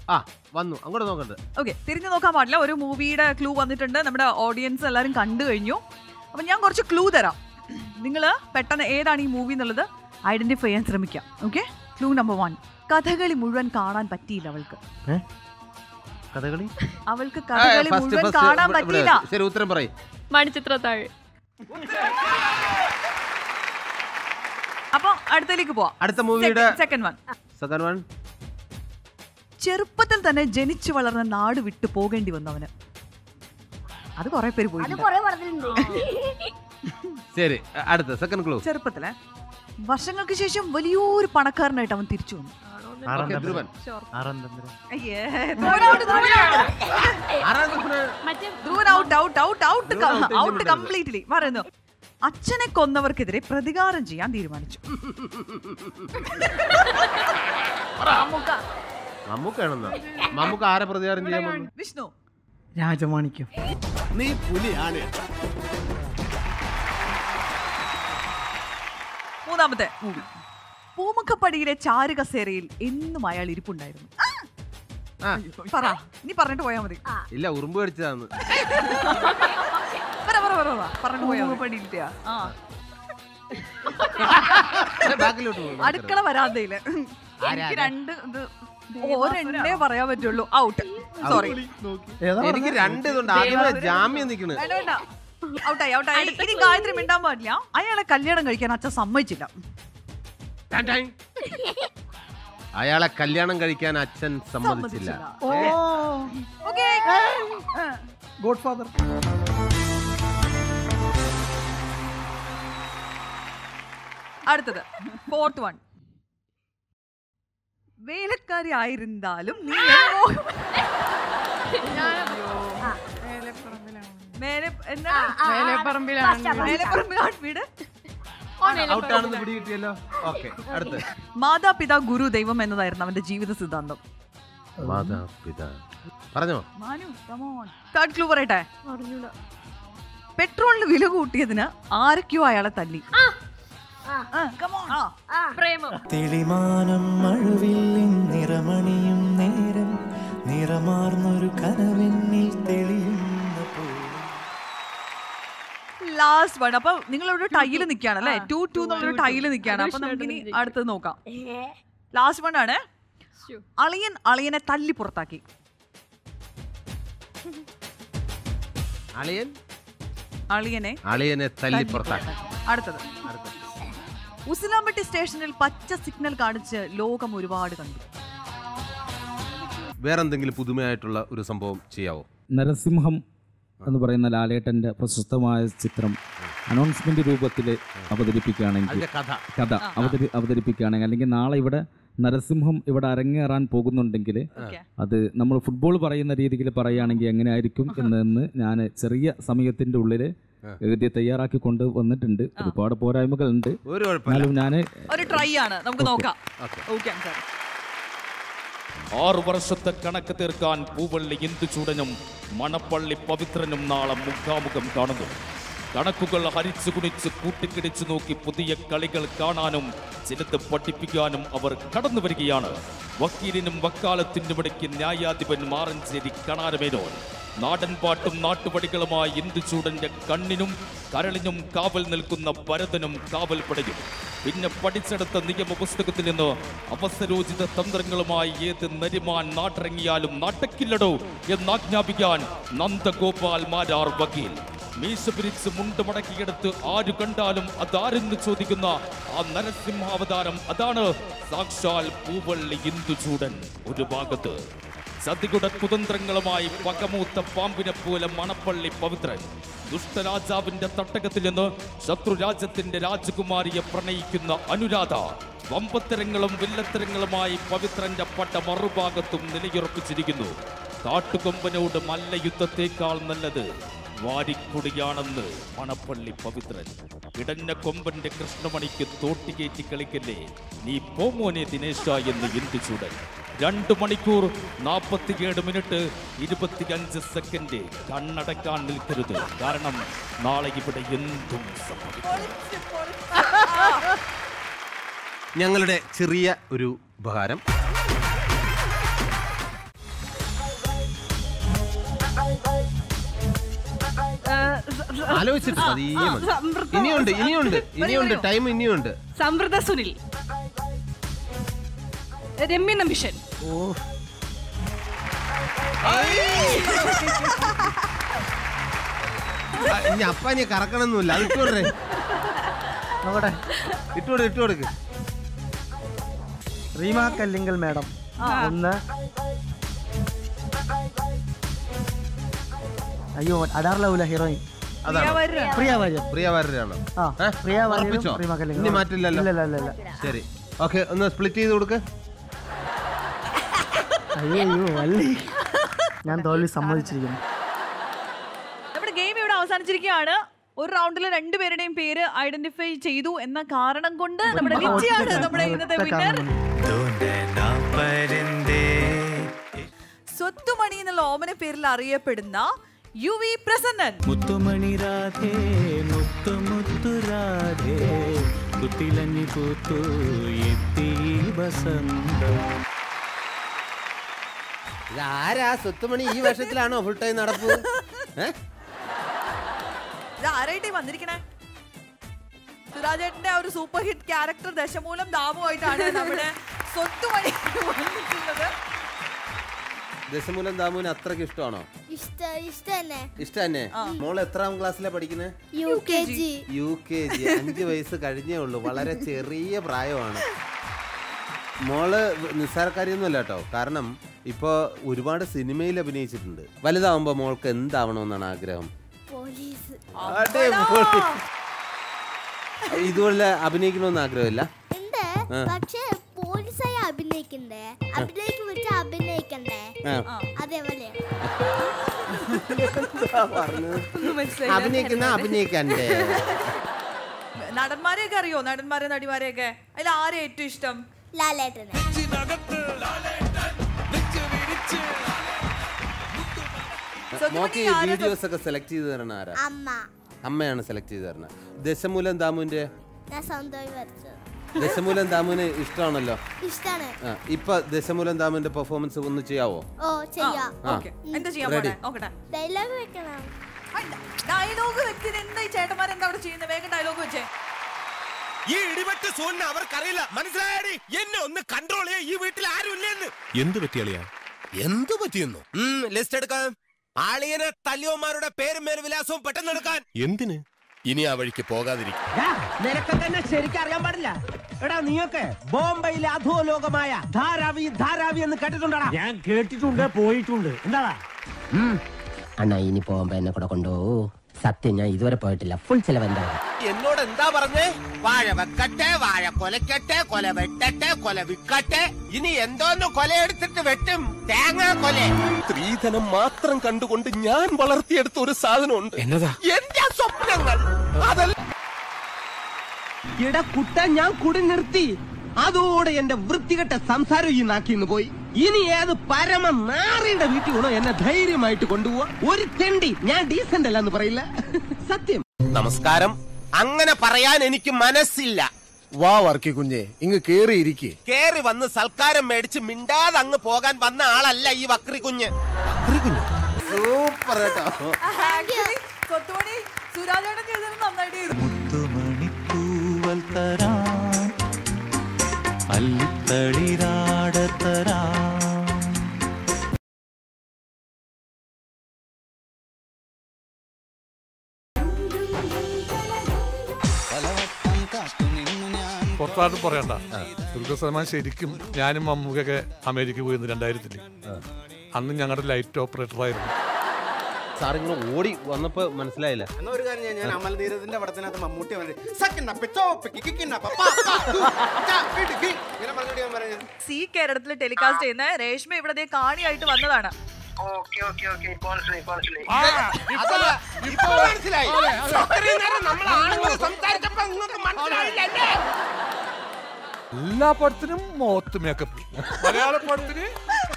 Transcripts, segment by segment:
ആ വന്നു അങ്ങോട്ട് നോക്കണ്ട് ഓക്കെ തിരിഞ്ഞു നോക്കാൻ പാടില്ല ഒരു മൂവിയുടെ ക്ലൂ വന്നിട്ടുണ്ട് നമ്മുടെ ഓഡിയൻസ് എല്ലാവരും കണ്ടു കഴിഞ്ഞു അപ്പം ഞാൻ കുറച്ച് ക്ലൂ തരാം നിങ്ങൾ പെട്ടെന്ന് ഏതാണ് ഈ മൂവി എന്നുള്ളത് ഐഡന്റിഫൈ ചെയ്യാൻ ശ്രമിക്കാം okay clue number one Kathakali മുഴുവൻ കാണാൻ പറ്റിയില്ല അവൾക്ക് കഥകളി അവൾക്ക് ആ, കഥകളി first, മുഴുവൻ first, കാണാൻ ഇവിടെ- ഇവിടെ. പറ്റിയില്ല ശരി ഉത്തരം പറയും മണിച്ചിത്രത്താഴ് അപ്പൊ അടുത്തതിലേക്ക് പോവാം അടുത്ത മൂവിയുടെ സെക്കൻഡ് വൺ സെക്കൻഡ് വൺ ചെറുപ്പത്തിൽ തന്നെ ജനിച്ചു വളർന്ന നാട് വിട്ടു പോകേണ്ടി വന്നു അവന് അത് കുറെ പേര് പോയി അത് കൊറേ പറഞ്ഞിട്ടുണ്ട് ശരി അ- അടുത്ത സെക്കൻഡ് ക്ലൂ ചെറുപ്പത്തിലെ വർഷങ്ങൾക്ക് ശേഷം വലിയൊരു പണക്കാരനായിട്ട് അവൻ തിരിച്ചു വന്നു ഓക്കെ ധ്രുവൻ അയ്യേ, ധ്രുവൻ out, ധ്രുവൻ out. ആരാണ് ധ്രുവൻ? മറ്റേ Dhruvan out, out, out, out, Dhruvan out, ഇനി out വിടരുത്. completely. പറയുന്നു അച്ഛനെ കൊന്നവർക്കെതിരെ പ്രതികാരം ചെയ്യാൻ തീരുമാനിച്ചു മമ്മൂക്കാണെന്നാ മമ്മൂക്ക ആരെ പ്രതികാരം ചെയ്യാൻ വന്നു വിഷ്ണു രാജമാണിക്യം നീ പുലിയാണ് മൂന്നാമത്തെ മൂവി പൂമുഖപ്പടിയിലെ ചാരുകസേരയിൽ എന്നും അയാൾ ഇരിപ്പുണ്ടായിരുന്നു ആ പറ നീ പറഞ്ഞിട്ട് പോയാ മതി ഇല്ല ഉറുമ്പ് കടിച്ചതാന്ന് പറ പറ പറ പറ. പറഞ്ഞിട്ട് പോയാ മതി. ആ ബാക്കിലോട്ട് പോകും അടുക്കള വരാന്തയില് എനിക്ക് രണ്ട് ഇത് ഒരെണ്ണേ പറയാൻ പറ്റുള്ളൂ ഔട്ട് സോറി ഏതാ എനിക്ക് രണ്ട് ഇതുണ്ട് ആദ്യമേ ജാമ്യം നിക്കണ് വേണ്ട വേണ്ട ഔട്ടായി ഔട്ടായി ഇനി ഗായത്രി മിണ്ടാൻ പാടില്ല അയാളെ കല്യാണം കഴിക്കാൻ അച്ഛൻ സമ്മതിച്ചില്ല ടാൻ ടാൻ. അയാളെ കല്യാണം കഴിക്കാൻ അച്ഛൻ സമ്മതിച്ചില്ല ഓ ഓക്കേ. ഗോഡ് ഫാദർ അടുത്തത് ഫോർത്ത് വൺ വേലക്കാരി ആയിരുന്നാലും നീ എങ്ങോ മേലെ എന്താണ് മേലെപ്പറമ്പിലാണ് വീട് ഔട്ടാണെന്ന് പിടി കിട്ടിയല്ലോ ഓക്കെ അടുത്ത് മാതാപിതാ ഗുരു ദൈവം എന്നതായിരുന്നു അവന്റെ ജീവിത സിദ്ധാന്തം മാതാപിതാ പറഞ്ഞോ തേർഡ് ക്ലൂ പറയട്ടെ പെട്രോളിന് വില കൂട്ടിയതിന് ആരൊക്കെയോ അയാളെ തല്ലി ആ, come on. ആ. പ്രേമം തെളിമാനം മഴവില്ലിൻ നിറമണിയും നേരം നിറമാർന്നൊരു കനവെന്നിൽ തെളിയുന്ന പോലെ ലാസ്റ്റ് വൺ അപ്പൊ നിങ്ങൾ ഒരു ടൈല് നിൽക്കുകയാണ് അല്ലേ ടു ടു എന്നുള്ളൊരു ടൈല് നിൽക്കുകയാണ് അപ്പൊ നമുക്ക് ഇനി അടുത്തത് നോക്കാം ലാസ്റ്റ് വൺ ആണ് ശ്ശോ. അളിയൻ അളിയനെ തല്ലി പുറത്താക്കി അളിയൻ അളിയനെ അളിയനെ തല്ലി പുറത്താക്കി അടുത്തത് ഉസിലാമ്പട്ടി സ്റ്റേഷനിൽ പച്ച സിഗ്നൽ കാണിച്ച് ലോകം ഒരുപാട് കണ്ടു വേറെന്തെങ്കിലും പുതുമയായിട്ടുള്ള ഒരു സംഭവം ചെയ്യാവോ നരസിംഹം എന്ന് പറയുന്ന ലാലേട്ടൻ്റെ പ്രശസ്തമായ ചിത്രം അനൗൺസ്മെന്റ് രൂപത്തിൽ അവതരിപ്പിക്കുകയാണെങ്കിൽ അതിന്റെ കഥ കഥ അവതരി അവതരിപ്പിക്കുകയാണെങ്കിൽ അല്ലെങ്കിൽ നാളെ ഇവിടെ നരസിംഹം ഇവിടെ അരങ്ങേറാൻ പോകുന്നുണ്ടെങ്കിൽ ഓക്കെ അത് നമ്മൾ ഫുട്ബോൾ പറയുന്ന രീതിയിൽ പറയുകയാണെങ്കിൽ എങ്ങനെയായിരിക്കും എന്നതെന്ന് ഞാൻ ചെറിയ സമയത്തിൻ്റെ ഉള്ളിൽ എഴുതി തയ്യാറാക്കി കൊണ്ട് വന്നിട്ടുണ്ട് ഒരുപാട് പോരായ്മകളുണ്ട് ഒരു കുഴപ്പമില്ല എന്നാലും ഞാൻ ഒരു ട്രൈ ആണ് നമുക്ക് നോക്കാം ഓക്കെ ഓക്കെ സാർ ആറു വർഷത്തെ കണക്ക് തീർക്കാൻ പൂവള്ളി ഇന്ദുചൂടനും മണപ്പള്ളി പവിത്രനും നാളെ മുഖാമുഖം കാണുന്നു കണക്കുകൾ ഹരിച്ചു കുണിച്ച് കൂട്ടിക്കിടിച്ചു നോക്കി പുതിയ കളികൾ കാണാനും ചിലത് പഠിപ്പിക്കാനും അവർ കടന്നു വരികയാണ് വക്കീലിനും വക്കാലത്തിനും ഇടയ്ക്ക് ന്യായാധിപൻ മാറഞ്ചേരി കണാരമേനോൻ നാടൻ പാട്ടും നാട്ടുപടികളുമായി ഇന്ദുചൂടന്റെ കണ്ണിനും കരളിനും കാവൽ നിൽക്കുന്ന ഭരതനും കാവൽ പടയും പിന്നെ പഠിച്ചെടുത്ത നിയമ പുസ്തകത്തിൽ നിന്ന് അവസരോചിത തന്ത്രങ്ങളുമായി ഏത് നരിമാൻ നാട്ടിറങ്ങിയാലും നാട്ടക്കില്ലടോ എന്നാജ്ഞാപിക്കാൻ നന്ദഗോപാൽ മാരാർ വക്കീൽ മീശ പിരിച്ച് മുണ്ട് മടക്കിയെടുത്ത് ആരു കണ്ടാലും അതാരെന്ന് ചോദിക്കുന്ന ആ നരസിംഹാവതാരം അതാണ് സാക്ഷാൽ പൂവള്ളി ഇന്ദുചൂടൻ ഒരു ഭാഗത്ത് സതികുട കുതന്ത്രങ്ങളുമായി പകമൂത്ത പാമ്പിനെ പോലെ മണപ്പള്ളി പവിത്രൻ ദുഷ്ടരാജാവിന്റെ തട്ടകത്തിൽ നിന്ന് ശത്രുരാജ്യത്തിന്റെ രാജകുമാരിയെ പ്രണയിക്കുന്ന അനുരാധ വമ്പത്തരങ്ങളും വില്ലത്തരങ്ങളുമായി പവിത്രന്റെ പട്ട മറുഭാഗത്തും നിലയുറപ്പിച്ചിരിക്കുന്നു കാട്ടുകൊമ്പനോട് മല്ലയുദ്ധത്തേക്കാൾ നല്ലത് വാരിക്കുടിയാണെന്ന് മണപ്പള്ളി പവിത്രൻ ഇടഞ്ഞ കൊമ്പന്റെ കൃഷ്ണമണിക്ക് തോട്ടികേറ്റി കളിക്കല്ലേ നീ പോമോനെ ദിനേശ എന്ന് ഇന്ദുചൂടൻ രണ്ട് മണിക്കൂർ നാൽപ്പത്തിയേഴ് മിനിറ്റ് ഇരുപത്തിയഞ്ച് സെക്കൻഡ് കണ്ണടക്കാൻ നിൽക്കരുത് കാരണം നാളെ ഇവിടെ എന്തും സംഭവിക്കും ഞങ്ങളുടെ ചെറിയ ഒരു ഉപഹാരം ആലോചിച്ചിട്ട് പതിയെ മതി. സമൃദ്ധ- ഇനിയുണ്ട് ഇനിയുണ്ട് ഇനിയുണ്ട് പറയൂ. ടൈം ഇനിയുണ്ട് സമൃദ്ധ സുനിൽ രമ്യ നമ്പിഷൻ ആ, ഇനി അപ്പ ഇനി കറക്കണമെന്നില്ല അത് ഇട്ടോടേ നോക്കട്ടെ ഇട്ടോട് ഇട്ടുകൊടുക്ക് റീമ കല്ലിങ്കൽ മാഡം ഒന്ന് അയ്യോ അടാറിലാവൂല ഹീറോയിൻ അതാണ് പ്രിയ വാര്യർ പ്രിയ വാര്യരാണോ ആ ഏ? പ്രിയ വാര്യരും ഉറപ്പിച്ചോ? റീമ കല്ലിങ്കൽ ഇനി മാറ്റില്ലല്ലോ ഇല്ല ഇല്ല ഇല്ല ശരി ഓക്കെ ഒന്ന് സ്പ്ലിറ്റ് ചെയ്ത് കൊടുക്ക് അയ്യോ അയ്യോ വള്ളി ഞാൻ തോൽവി സമ്മതിച്ചിരിക്കുന്നു നമ്മുടെ ഗെയിം ഇവിടെ അവസാനിച്ചിരിക്കുകയാണ് ഒരു റൗണ്ടിൽ രണ്ടുപേരുടെയും പേര് ഐഡന്റിഫൈ ചെയ്തു എന്ന കാരണം കൊണ്ട് നമ്മുടെ ലിച്ചിയാണ് നമ്മുടെ ഇന്നത്തെ വിന്നർ സ്വത്തുമണി എന്നുള്ള ഓമന പേരിൽ അറിയപ്പെടുന്ന യു വി പ്രസന്നൻ മുത്തുമണി രാധേ മുത്തു മുത്തു രാധേ കുട്ടിലഞ്ഞി പൂത്തു എത്തി വസന്തം ആരാ സ്വത്തുമണി ഈ വർഷത്തിലാണോ ഫുൾ ടൈം നടപ്പ് ഏ? ഇത് ആരായിട്ടേ വന്നിരിക്കണേ സുരാജേട്ടന്റെ ആ ഒരു സൂപ്പർ ഹിറ്റ് ക്യാരക്ടർ ദശമൂലം ദാമുമായിട്ടാണ് നമ്മുടെ സ്വത്തുമണി വന്നിട്ടുള്ളത് ദശമൂലം ദാമുവിന് അത്രക്ക് ഇഷ്ടമാണോ ഇഷ്ട ഇഷ്ട തന്നെ ഇഷ്ടം തന്നെ മോൾ എത്രാം ക്ലാസ്സിലാ പഠിക്കുന്നത് U K G U K G അഞ്ച് വയസ്സ് കഴിഞ്ഞേ ഉള്ളൂ വളരെ ചെറിയ പ്രായമാണ് മോള് നിസ്സാരക്കാരിയൊന്നുമല്ല കേട്ടോ കാരണം ഇപ്പൊ ഒരുപാട് സിനിമയിൽ അഭിനയിച്ചിട്ടുണ്ട് വലുതാവുമ്പോ മോൾക്ക് എന്താവണമെന്നാണ് ആഗ്രഹം പോലീസ് അടിപൊളി. ഇതുപോലെ അഭിനയിക്കണമെന്ന് ആഗ്രഹമില്ല ഉണ്ട് പക്ഷെ പോലീസായി അഭിനയിക്കണ്ടേ അഭിനയിക്ക് വിട്ട് അഭിനയിക്കണ്ടേ ആ. അതേപോലെയാണ് അഭിനയിക്കുന്ന അഭിനയിക്കണ്ടേ നടന്മാരെയൊക്കെ അറിയോ നടന്മാരെ നടിമാരെയൊക്കെ അതിൽ ആരെ ഏറ്റവും ഇഷ്ടം ലാലേട്ടനെ മോക്ക് ഈ വീഡിയോസ് ഒക്കെ സെലക്ട് ചെയ്ത് തരണ ആരാ അമ്മ അമ്മയാണ് സെലക്ട് ചെയ്ത് തരണത് ദശമൂലം ദാമുവിന്റെ ഞാൻ സ്വന്തമായി വരച്ചത് ദശമൂലം ദാമുവിന് ഇഷ്ടമാണല്ലോ ഇഷ്ടാണ് ആ, ഇപ്പൊ ദശമൂലം ദാമുവിന്റെ പെർഫോമൻസ് ഒന്ന് ചെയ്യാവോ ഓ ചെയ്യാം ആ. ഓക്കെ എന്താ ചെയ്യാൻ Ready. പോണേ നോക്കട്ടെ ഡയലോഗ് വെക്കണം ഡയലോഗ് വ്യക്തി എന്താ ഈ ചേട്ടന്മാരെന്താ അവിടെ ചെയ്യുന്നത് വേഗം ഡയലോഗ് വെച്ചേ ഈ ഇടിവെട്ട് സൂര്യനെ അവർക്കറിയില്ല മനസ്സിലായടി എന്നെ ഒന്ന് കൺട്രോൾ ചെയ്യാൻ ഈ വീട്ടിൽ ആരുമില്ലെന്ന് എന്ത് പറ്റിയളിയാ എന്ത് പറ്റിയെന്നു ലിസ്റ്റ് എടുക്കാം ആളിയനെ തല്ലിയോമാരുടെ പേരും മേൽ വിലാസവും പെട്ടെന്ന് എടുക്കാൻ എന്തിന് ഇനി ആ വഴിക്ക് പോകാതിരിക്കും നിനക്കൊക്കെ എന്നെ ശരിക്കും അറിയാൻ പാടില്ല എടാ നീയൊക്കെ ബോംബെയിലെ അധോലോകമായ ധാരാവി ധാരാവി എന്ന് കേട്ടിട്ടുണ്ടോ ഞാൻ കേട്ടിട്ടുണ്ട് പോയിട്ടുണ്ട് എന്താ അണ്ണാ ഇനി പോകുമ്പോ എന്നെ കൂടെ കൊണ്ടുപോകൂ സത്യം ഞാൻ ഇതുവരെ പോയിട്ടില്ല ഫുൾ ചെലവ് എന്താ എന്നോട് എന്താ പറഞ്ഞേ വാഴ വെക്കട്ടെ വാഴ കൊലക്കട്ടെ കൊല വെട്ടട്ടെ കൊല വിക്കട്ടെ ഇനി എന്തോന്ന് കൊലയെടുത്തിട്ട് വെട്ടും തേങ്ങാ കൊല സ്ത്രീധനം മാത്രം കണ്ടുകൊണ്ട് ഞാൻ വളർത്തിയെടുത്ത ഒരു സാധനമുണ്ട് എന്നതാ എന്റെ സ്വപ്നങ്ങൾ അതല്ല ഇട കുട്ട ഞാൻ കുടി നിർത്തി അതോടെ എന്റെ വൃത്തികെട്ട സംസാരം ഈ നാക്കിന്ന് പോയി ഇനി ഏത് പരമ നാറിയുടെ വീട്ടിൽ വേണോ എന്നെ ധൈര്യമായിട്ട് കൊണ്ടുപോവാ ഒരു തെണ്ടി ഞാൻ ഡീസന്റ് അല്ല എന്ന് പറയില്ല സത്യം നമസ്കാരം അങ്ങനെ പറയാൻ എനിക്ക് മനസ്സില്ല വാ വർക്കി കുഞ്ഞെ ഇങ്ങ് കേറിയിരിക്കെ കേറി വന്ന് സൽക്കാരം മേടിച്ച് മിണ്ടാതെ അങ്ങ് പോകാൻ വന്ന ആളല്ല ഈ വക്രി കുഞ്ഞ് സൂപ്പർ കേട്ടോ Actually, കൊത്തുമണി സുരാജേട്ടൻ ചെയ്തത് നന്നായിട്ട് ചെയ്തു മുത്തുമണിപ്പൂവൽ തരാം അല്ലിത്തളിരാട തരാം പുറത്താരും പറയണ്ട ദുർഗസലമാൻ ശരിക്കും ഞാനും മമ്മൂക്കൊക്കെ അമേരിക്ക പോയിരുന്നു രണ്ടായിരത്തില് അന്ന് ഞങ്ങളുടെ ലൈറ്റ് ഓപ്പറേറ്റർ ആയിരുന്നു സാർ ഇങ്ങനെ ഓടി വന്നപ്പോ മനസ്സിലായില്ല എന്നാ ഒരു കാര്യം ചെയ്യാം, ഞാൻ അമൽ നീരദിന്റെ പടത്തിനകത്ത് മമ്മൂട്ടി വന്നിട്ട് "സക്കിന്നപ്പ, ചോപ്പിക്ക്, കിക്കിന്നപ്പ, പാ, പാ, തു, ച, കിട്, കി." ഇങ്ങനെ പറഞ്ഞിട്ട് ഞാൻ പറഞ്ഞത് സി കേരളത്തിൽ ടെലികാസ്റ്റ് ചെയ്യുന്ന രേഷ്മ ഇവിടെ ദേ കാണിയായിട്ട് വന്നതാണ് അതല്ല, ഇപ്പൊ മനസ്സിലായി ഇത്രയും നേരം നമ്മൾ ആണുങ്ങൾ സംസാരിച്ചപ്പോ നിങ്ങൾക്ക് മനസ്സിലായില്ലേ എല്ലാ പടത്തിനും മോത്ത് മേക്കപ്പ് മലയാള പടത്തിന്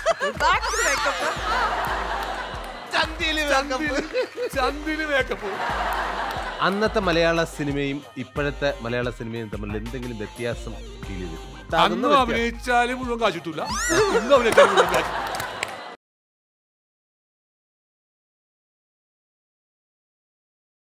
ചന്തിയില് ചന്തിന് മേക്കപ്പ് അന്നത്തെ മലയാള സിനിമയും ഇപ്പോഴത്തെ മലയാള സിനിമയും തമ്മിൽ എന്തെങ്കിലും വ്യത്യാസം ഫീൽ ചെയ്തിട്ടുണ്ട് അന്നും അഭിനയിച്ചാലും മുഴുവൻ കാശിട്ടില്ല ഇന്നും അഭിനയിച്ചാലും മുഴുവൻ കാശ്